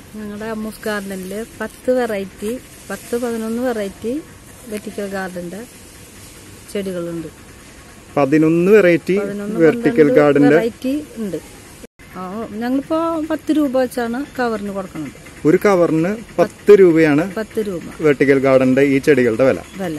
ഞങ്ങളുടെ അമ്മൂസ് ഗാർഡനിൽ പത്ത് വെറൈറ്റി പത്ത് പതിനൊന്ന് വെറൈറ്റി വെർട്ടിക്കൽ ഗാർഡന്റെ ചെടികളുണ്ട് പതിനൊന്ന് വെറൈറ്റി വെർട്ടിക്കൽ ഗാർഡന്റെ വെറൈറ്റി ഉണ്ട് ആ, ഞങ്ങളിപ്പോ പത്ത് രൂപ വെച്ചാണ് കവറിന് കൊടുക്കുന്നത് ഒരു കവറിന് പത്ത് രൂപയാണ് പത്ത് രൂപ വെർട്ടിക്കൽ ഗാർഡന്റെ ഈ ചെടികളുടെ വില വില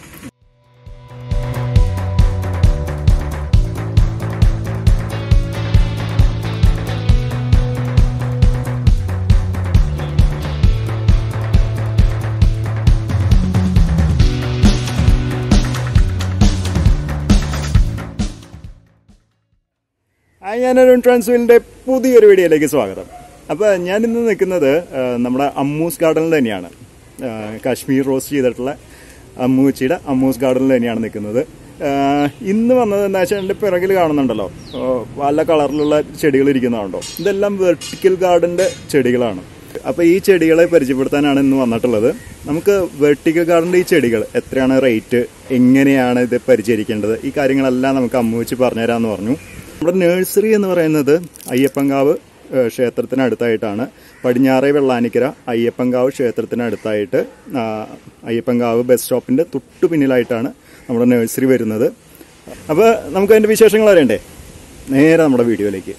ആ, ഞാനൊരു ട്രാൻസ്വീലിന്റെ പുതിയൊരു വീഡിയോയിലേക്ക് സ്വാഗതം അപ്പോൾ ഞാൻ ഇന്ന് നിൽക്കുന്നത് ആ, നമ്മുടെ അമ്മൂസ് ഗാർഡനിൽ തന്നെയാണ് ആ, കാശ്മീർ റോസ്റ്റ് ചെയ്തിട്ടുള്ള അമ്മൂച്ചിയുടെ അമ്മൂസ് ഗാർഡനിൽ തന്നെയാണ് നിൽക്കുന്നത് ആ, ഇന്ന് വന്നത് എന്താ വെച്ചാൽ എൻ്റെ പിറകിൽ കാണുന്നുണ്ടല്ലോ ആ, പല കളറിലുള്ള ചെടികൾ ഇരിക്കുന്നതുണ്ടോ ഇതെല്ലാം വെർട്ടിക്കൽ ഗാർഡന്റെ ചെടികളാണ് അപ്പോൾ ഈ ചെടികളെ പരിചയപ്പെടുത്താനാണ് ഇന്ന് വന്നിട്ടുള്ളത് നമുക്ക് വെർട്ടിക്കൽ ഗാർഡന്റെ ഈ ചെടികൾ എത്രയാണ് റേറ്റ് എങ്ങനെയാണ് ഇത് പരിചരിക്കേണ്ടത് ഈ കാര്യങ്ങളെല്ലാം നമുക്ക് അമ്മൂച്ചി പറഞ്ഞുതരാമെന്ന് പറഞ്ഞു നമ്മുടെ നഴ്സറി എന്ന് പറയുന്നത് അയ്യപ്പങ്കാവ് ഏഹ്, ക്ഷേത്രത്തിനടുത്തായിട്ടാണ് പടിഞ്ഞാറേ വെള്ളാനിക്കര അയ്യപ്പങ്കാവ് ക്ഷേത്രത്തിനടുത്തായിട്ട് ആ, അയ്യപ്പങ്കാവ് ബസ് സ്റ്റോപ്പിന്റെ തൊട്ടു പിന്നിലായിട്ടാണ് നമ്മുടെ നഴ്സറി വരുന്നത് അപ്പോൾ നമുക്ക് അതിന്റെ വിശേഷങ്ങൾ അറിയണ്ടേ നേരെ നമ്മുടെ വീഡിയോയിലേക്ക്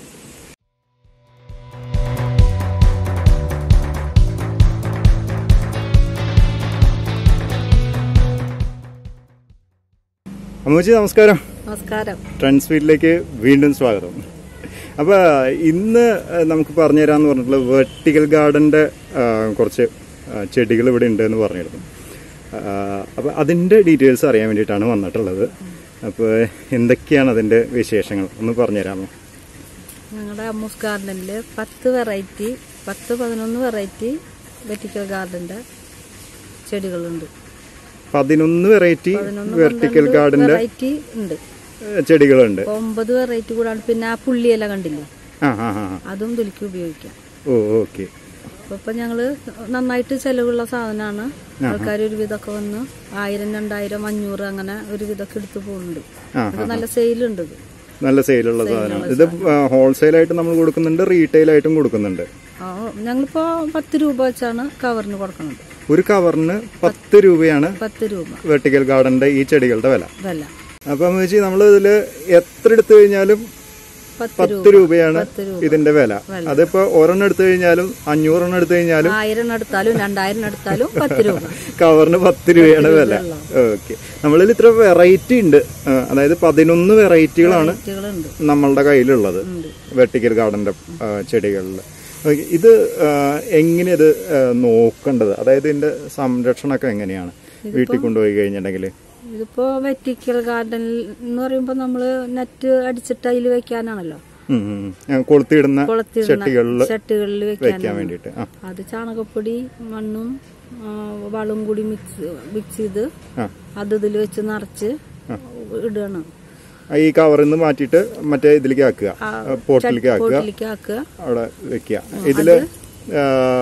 അമ്മൂച്ചി നമസ്കാരം നമസ്കാരം ട്രെൻഡ്സ് ഫീൽഡിലേക്ക് വീണ്ടും സ്വാഗതം അപ്പോൾ ഇന്ന് ഏഹ്, നമുക്ക് പറഞ്ഞു തരാമെന്ന് പറഞ്ഞിട്ടുള്ള വെർട്ടിക്കൽ ഗാർഡൻ്റെ കുറച്ച് ചെടികൾ ഇവിടെ ഉണ്ട് എന്ന് പറഞ്ഞിരുന്നു അപ്പോൾ അതിൻ്റെ ഡീറ്റെയിൽസ് അറിയാൻ വേണ്ടിയിട്ടാണ് വന്നിട്ടുള്ളത് അപ്പോൾ എന്തൊക്കെയാണ് അതിൻ്റെ വിശേഷങ്ങൾ ഒന്ന് പറഞ്ഞു തരാമോ ഞങ്ങളുടെ അമ്മൂസ് ഗാർഡനിൽ പത്ത് വെറൈറ്റി പത്ത് പതിനൊന്ന് വെറൈറ്റി വെർട്ടിക്കൽ ഗാർഡന്റെ ചെടികളുണ്ട് പതിനൊന്ന് വെറൈറ്റി വെർട്ടിക്കൽ ഗാർഡൻ്റെ വെറൈറ്റി ഉണ്ട് ചെടികളുണ്ട് ഇപ്പൊ ഒമ്പത് വെറൈറ്റി കൂടാണ്ട് പിന്നെ ആ പുള്ളിയെല്ലാം കണ്ടില്ലേ ആ ആ ആ അതും തൊലിക്ക് ഉപയോഗിക്കാം ഓ ഓക്കെ അപ്പൊ ഇപ്പൊ ഞങ്ങള് നന്നായിട്ട് ചെലവുള്ള സാധനമാണ് ആൾക്കാർ ഒരു വിധമൊക്കെ വന്ന് ആയിരം രണ്ടായിരം അഞ്ഞൂറ് അങ്ങനെ ഒരു വിധമൊക്കെ എടുത്തു പോകുന്നുണ്ട് ആ ഇത് നല്ല സെയിലുണ്ട് ഇത് നല്ല സെയിലുള്ള സാധനമാണ് ഇത് ഹോൾസെയിലായിട്ട് നമ്മൾ കൊടുക്കുന്നുണ്ട് റീറ്റെയിലായിട്ടും കൊടുക്കുന്നുണ്ട് ആ, ഞങ്ങളിപ്പോ പത്ത് രൂപ വെച്ചാണ് കവറിന് കൊടുക്കുന്നത് ഒരു കവറിന് പത്ത് രൂപയാണ് പത്ത് രൂപ വെർട്ടിക്കൽ ഗാർഡന്റെ ഈ ചെടികളുടെ വില വില അപ്പം വെച്ച് നമ്മൾ ഇതിൽ എത്ര എടുത്തു കഴിഞ്ഞാലും പത്ത് പത്ത് രൂപയാണ് പത്ത് രൂപ ഇതിന്റെ വില അതിപ്പോ ഒരെണ്ണം എടുത്തു കഴിഞ്ഞാലും അഞ്ഞൂറെണ്ണം എടുത്തു കഴിഞ്ഞാലും ആയിരം എടുത്താലും രണ്ടായിരം എടുത്താലും പത്ത് രൂപ കവറിന് പത്ത് രൂപയാണ് വില ഓക്കെ നമ്മളിൽ ഇത്ര വെറൈറ്റി ഉണ്ട് ആ, അതായത് പതിനൊന്ന് വെറൈറ്റികളാണ് കുട്ടികളുണ്ട് നമ്മളുടെ കയ്യിലുള്ളത് ഉണ്ട് വെർട്ടിക്കൽ ഗാർഡന്റെ ചെടികളിൽ ഓക്കേ, ഇത് ആ, എങ്ങനെ ഇത് ആ, നോക്കേണ്ടത് അതായത് ഇതിന്റെ സംരക്ഷണമൊക്കെ എങ്ങനെയാണ് വീട്ടിൽ കൊണ്ടുപോയി കഴിഞ്ഞിട്ടുണ്ടെങ്കിൽ ഇതിപ്പോ വെറ്റിക്കൽ ഗാർഡൻ എന്ന് പറയുമ്പോ നമ്മള് നെറ്റ് അടിച്ചിട്ട് അതിൽ വെക്കാനാണല്ലോ കൊളുത്തിയിടുന്ന കുളത്തിടുന്ന ചട്ടികളിൽ ചട്ടികളിൽ വെക്കാൻ വെക്കാനാണ് വേണ്ടിയിട്ട് ആ അത് ചാണകപ്പൊടി മണ്ണും ആ, വളവും കൂടി മിക്സ് മിക്സ് ചെയ്ത് ആ. അത് ഇതിൽ വെച്ച് നിറച്ച് ഇടണം ഈ കവറിൽ നിന്ന് മാറ്റിയിട്ട് മറ്റേ ഇതിലേക്ക് ആക്കുക ആ, പോട്ടിലേക്ക് ആക്കുക പോട്ടിലേക്ക് ആക്കുക അവിടെ വെക്കുക ഇതില് ആ,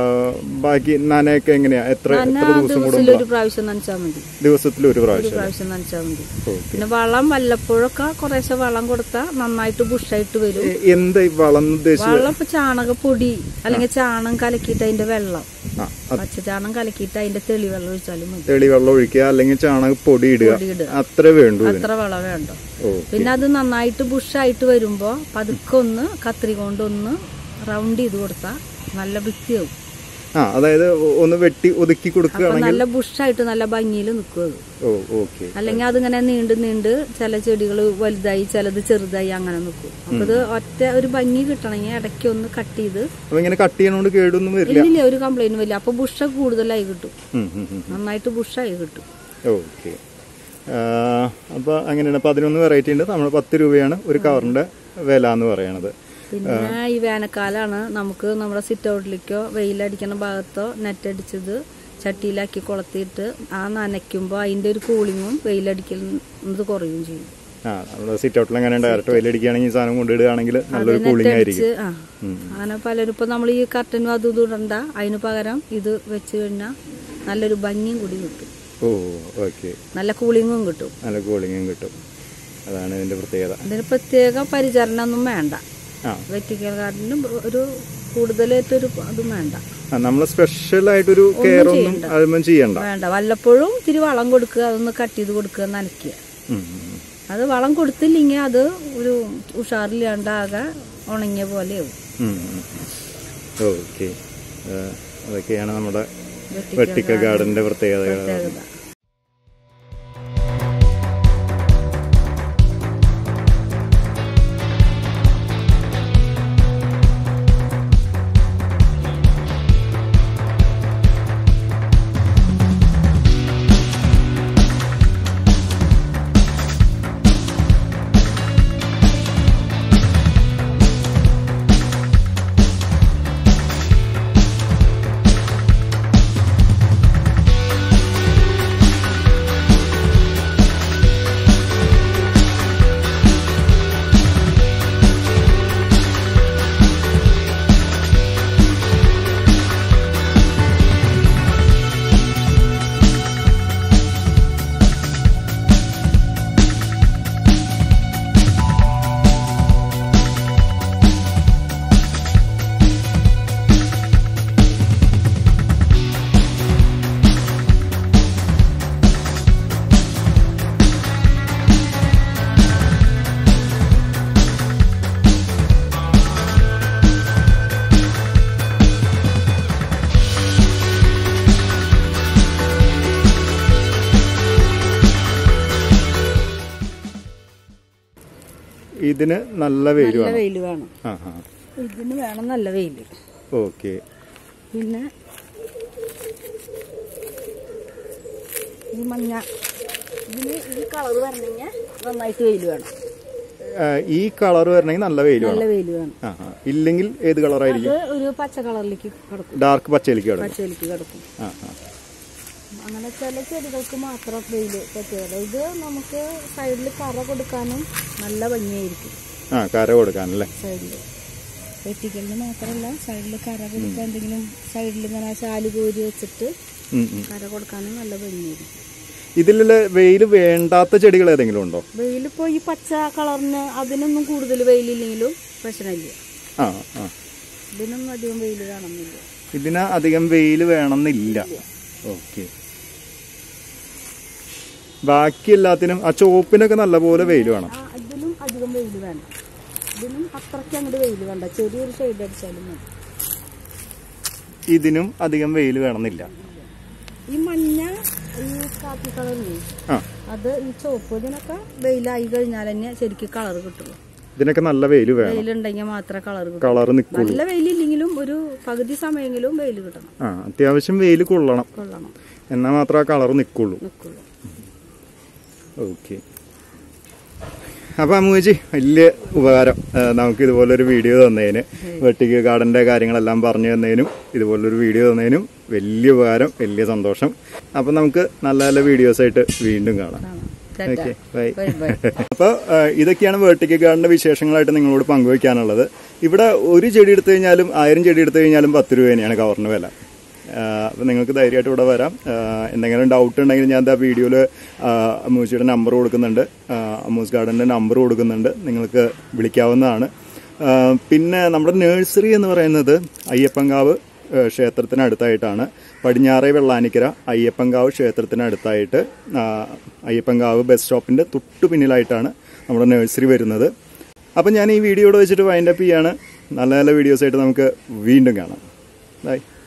ബാക്കി നനയൊക്കെ എങ്ങനെയാ എത്ര എത്ര ദിവസം ദിവസത്തിൽ കൂടുമ്പോ ഒരു പ്രാവശ്യം നനച്ചാൽ മതി ദിവസത്തിൽ ഒരു ഒരു പ്രാവശ്യം പ്രാവശ്യം നനച്ചാൽ മതി ഓക്കെ. പിന്നെ വളം വല്ലപ്പോഴൊക്കെ കുറേശ്ശെ വളം കൊടുത്താൽ നന്നായിട്ട് ബുഷായിട്ട് വരും എ- എന്താ ഈ വളം ഉദ്ദേശിച്ചത് വെള്ളം ഇപ്പൊ ചാണകപ്പൊടി അല്ലെങ്കിൽ ചാണം കലക്കിയിട്ട് അതിന്റെ വെള്ളം ആ പച്ച ചാണം കലക്കിയിട്ട് അതിന്റെ തെളി വെള്ളം ഒഴിച്ചാലും മതി തെളി വെള്ളം ഒഴിക്കുക അല്ലെങ്കിൽ ചാണക പൊടി ഇടുക പൊടി ഇടുക. അത്രേ വേണ്ടൂ ഇതിന് അത്ര വളം വേണ്ട ഓ പിന്നെ അത് നന്നായിട്ട് ബുഷായിട്ട് വരുമ്പോ പതുക്കെ ഒന്ന് കത്രി കൊണ്ടൊന്ന് റൗണ്ട് ചെയ്ത് കൊടുത്താൽ നല്ല വൃത്തിയാവും ആ അതായത് ഒ- ഒന്ന് വെട്ടി ഒതുക്കി അപ്പൊ കൊടുക്കുകയാണെങ്കിൽ നല്ല ബുഷായിട്ട് നല്ല ഭംഗിയിൽ നിൽക്കും അത് ഓ ഓക്കെ അല്ലെങ്കിൽ അതിങ്ങനെ നീണ്ട് നീണ്ട് ചില ചെടികൾ വലുതായി ചിലത് ചെറുതായി അങ്ങനെ നിൽക്കും അപ്പൊ ഇത് ഒറ്റ ഒരു ഭംഗി കിട്ടണമെങ്കിൽ ഇടയ്ക്ക് ഒന്ന് കട്ട് ചെയ്ത് അപ്പൊ ഇങ്ങനെ കട്ട് ചെയ്യണോണ്ട് കേടൊന്നും വരില്ല ഇല്ലില്ല ഒരു കംപ്ലൈന്റ് വരില്ല അപ്പൊ ബുഷ കൂടുതലായി കിട്ടും ഉം, ഉം, ഉം. നന്നായിട്ട് ബുഷായി കിട്ടും ഓക്കെ അപ്പോൾ അങ്ങനെയാണ് പതിനൊന്ന് വെറൈറ്റി ഉണ്ട് നമ്മൾ പത്ത് രൂപയാണ് ഒരു കവറിന്റെ വില എന്ന് പറയണത് പിന്നെ ഈ വേനൽക്കാലാണ് നമുക്ക് നമ്മുടെ സിറ്റ് ഔട്ടിലേക്കോ വെയിലടിക്കുന്ന ഭാഗത്തോ നെറ്റ് അടിച്ചത് ചട്ടിയിലാക്കി കൊളത്തിയിട്ട് ആ നനയ്ക്കുമ്പോൾ അതിന്റെ ഒരു കൂളിങ്ങും വെയിലടിക്കുന്നത് കുറയും ചെയ്യും ആ നമ്മുടെ സിറ്റ് ഔട്ടിൽ അങ്ങനെ ഡയറക്റ്റ് വെയിലടിക്കുകയാണെങ്കിൽ ഈ സാധനം കൊണ്ടിടുകയാണെങ്കിൽ നല്ലൊരു കൂളിംഗ് ആയിരിക്കും ആ അങ്ങനെ പലരും ഇപ്പൊ നമ്മൾ ഈ കർട്ടനും അതും ഇതും ഇടണ്ട അതിന് പകരം ഇത് വെച്ച് കഴിഞ്ഞാൽ നല്ലൊരു ഭംഗിയും കൂടി കിട്ടും ഓ ഓക്കെ നല്ല കൂളിങ്ങും കിട്ടും നല്ല കൂളിങ്ങും കിട്ടും അതാണ് ഇതിന്റെ പ്രത്യേകത ഇതിന് പ്രത്യേക പരിചരണം ഒന്നും വേണ്ട ആ വെറ്റിക്കൽ ഗാർഡനും ഒരു കൂടുതലായിട്ടൊരു അതും വേണ്ട നമ്മൾ സ്പെഷ്യൽ ആയിട്ടൊരു കെയർ ഒന്നും ചെയ്യണ്ട. അതൊന്നും ചെയ്യണ്ട വേണ്ട വല്ലപ്പോഴും ഇത്തിരി വളം കൊടുക്കുക അതൊന്ന് കട്ട് ചെയ്ത് കൊടുക്കുക നനയ്ക്കുക ഉം, ഉം. അത് വളം കൊടുത്തില്ലെങ്കിൽ അത് ഒരു ഉഷാറില്ലാണ്ടാകെ ഉണങ്ങിയ പോലെയാവും ഓക്കെ അതൊക്കെയാണ് നമ്മുടെ വെട്ടിക്ക വെട്ടിക്ക ഗാർഡന്റെ പ്രത്യേകതകൾ പ്രത്യേകത ഇതിന് നല്ല വെയിൽ നല്ല വേണം വെയിൽ വേണം ആ ആ ഇതിന് വേണം നല്ല വെയിൽ ഓക്കെ പിന്നെ ഈ മഞ്ഞ ഇതിന് ഈ കളർ വരണമെങ്കിൽ നന്നായിട്ട് വെയിൽ വേണം ഈ കളർ വരണമെങ്കിൽ നല്ല വെയിൽ നല്ല വേണം വെയിൽ വേണം ആ ആ ഇല്ലെങ്കിൽ ഏത് കളറായിരിക്കും അത് ഒരു പച്ച കളറിലേക്ക് കിടക്കും ഡാർക്ക് പച്ചയിലേക്ക് കിടക്കും പച്ചയിലേക്ക് കിടക്കും ആ ആ അങ്ങനെ ചില ചെടികൾക്ക് മാത്രം വെയിൽ പറ്റുകയില്ല ഇത് നമുക്ക് സൈഡിൽ കറ കൊടുക്കാനും നല്ല ഭംഗിയായിരിക്കും ആ കര കൊടുക്കാനല്ലേ സൈഡിൽ വെട്ടിക്കലിന് മാത്രമല്ല സൈഡിൽ കറ കൊടുക്കാൻ എന്തെങ്കിലും സൈഡിൽ ഇങ്ങനെ ചാല് കോരി വെച്ചിട്ട് ഉം, ഉം. കര കൊടുക്കാനും നല്ല ഭംഗിയായിരിക്കും ഇതിലുള്ള വെയിൽ വേണ്ടാത്ത ചെടികൾ ഏതെങ്കിലും ഉണ്ടോ വെയിലിപ്പോ ഈ പച്ച കളറിന് അതിനൊന്നും കൂടുതൽ വെയിലില്ലെങ്കിലും പ്രശ്നമില്ല ആ ആ ഇതിനൊന്നും അധികം വെയിൽ കാണുന്നില്ല ഇതിന് അധികം വെയിൽ വേണമെന്നില്ല ഓക്കെ ബാക്കി എല്ലാത്തിനും ആ ചോപ്പിനൊക്കെ നല്ലപോലെ വെയിൽ വേണം ആ ഇതിനും അധികം വെയിൽ വേണ്ട ഇതിനും അത്രയ്ക്ക് അങ്ങോട്ട് വെയിൽ വേണ്ട ചെറിയൊരു ഷെയ്ഡ് അടിച്ചാലും മതി ഇതിനും അധികം വെയിൽ വേണമെന്നില്ല ഈ മഞ്ഞ ഈ കാപ്പി കളറില്ലേ ആ അത് ഈ ചുവപ്പ് ഇതിനൊക്കെ വെയിലായി കഴിഞ്ഞാൽ തന്നെ ശരിക്കും കളർ കിട്ടുള്ളൂ ഇതിനൊക്കെ നല്ല വെയിൽ വേണം വെയിലുണ്ടെങ്കിൽ മാത്രമേ കളർ കിട്ടൂ കളർ നിൽക്കുള്ളൂ നല്ല വെയിലില്ലെങ്കിലും ഒരു പകുതി സമയമെങ്കിലും വെയിൽ കിട്ടണം ആ അത്യാവശ്യം വെയിൽ കൊള്ളണം കൊള്ളണം എന്നാൽ മാത്രമേ ആ കളർ നിൽക്കുള്ളൂ നിൽക്കുള്ളൂ ഓക്കെ അപ്പോൾ അമ്മൂച്ചി വലിയ ഉപകാരം ആ, നമുക്ക് ഇതുപോലൊരു വീഡിയോ തന്നതിന് വെട്ടിക്ക് ഗാർഡൻ്റെ കാര്യങ്ങളെല്ലാം പറഞ്ഞു തന്നതിനും ഇതുപോലൊരു വീഡിയോ തന്നതിനും വലിയ ഉപകാരം വലിയ സന്തോഷം അപ്പം നമുക്ക് നല്ല നല്ല വീഡിയോസായിട്ട് വീണ്ടും കാണാം ഓക്കെ ബൈ ബൈ ബൈ അപ്പോൾ ഇതൊക്കെയാണ് വേർട്ടിക്കൽ ഗാർഡന്റെ വിശേഷങ്ങളായിട്ട് നിങ്ങളോട് പങ്കുവയ്ക്കാനുള്ളത് ഇവിടെ ഒരു ചെടി എടുത്തു കഴിഞ്ഞാലും ആയിരം ചെടി എടുത്തു കഴിഞ്ഞാലും പത്ത് രൂപ തന്നെയാണ് കവറിന് വില അപ്പോൾ നിങ്ങൾക്ക് ധൈര്യമായിട്ട് ഇവിടെ വരാം ആ, എന്തെങ്കിലും ഡൗട്ട് ഉണ്ടെങ്കിൽ ഞാൻ എന്താ വീഡിയോയിൽ അമ്മൂച്ചിയുടെ നമ്പർ കൊടുക്കുന്നുണ്ട് ആ, അമ്മൂസ് ഗാർഡൻ്റെ നമ്പർ കൊടുക്കുന്നുണ്ട് നിങ്ങൾക്ക് വിളിക്കാവുന്നതാണ് ആ, പിന്നെ നമ്മുടെ നഴ്സറി എന്ന് പറയുന്നത് അയ്യപ്പങ്കാവ് ഏഹ് ക്ഷേത്രത്തിനടുത്തായിട്ടാണ് പടിഞ്ഞാറേ വെള്ളാനിക്കര അയ്യപ്പങ്കാവ് ക്ഷേത്രത്തിനടുത്തായിട്ട് ആ, അയ്യപ്പങ്കാവ് ബസ് സ്റ്റോപ്പിന്റെ തൊട്ടു പിന്നിലായിട്ടാണ് നമ്മുടെ നഴ്സറി വരുന്നത് അപ്പം ഞാൻ ഈ വീഡിയോ ഇവിടെ വെച്ചിട്ട് വൈൻഡപ്പ് ചെയ്യാണ് നല്ല നല്ല വീഡിയോസ് ആയിട്ട് നമുക്ക് വീണ്ടും കാണാം ബൈ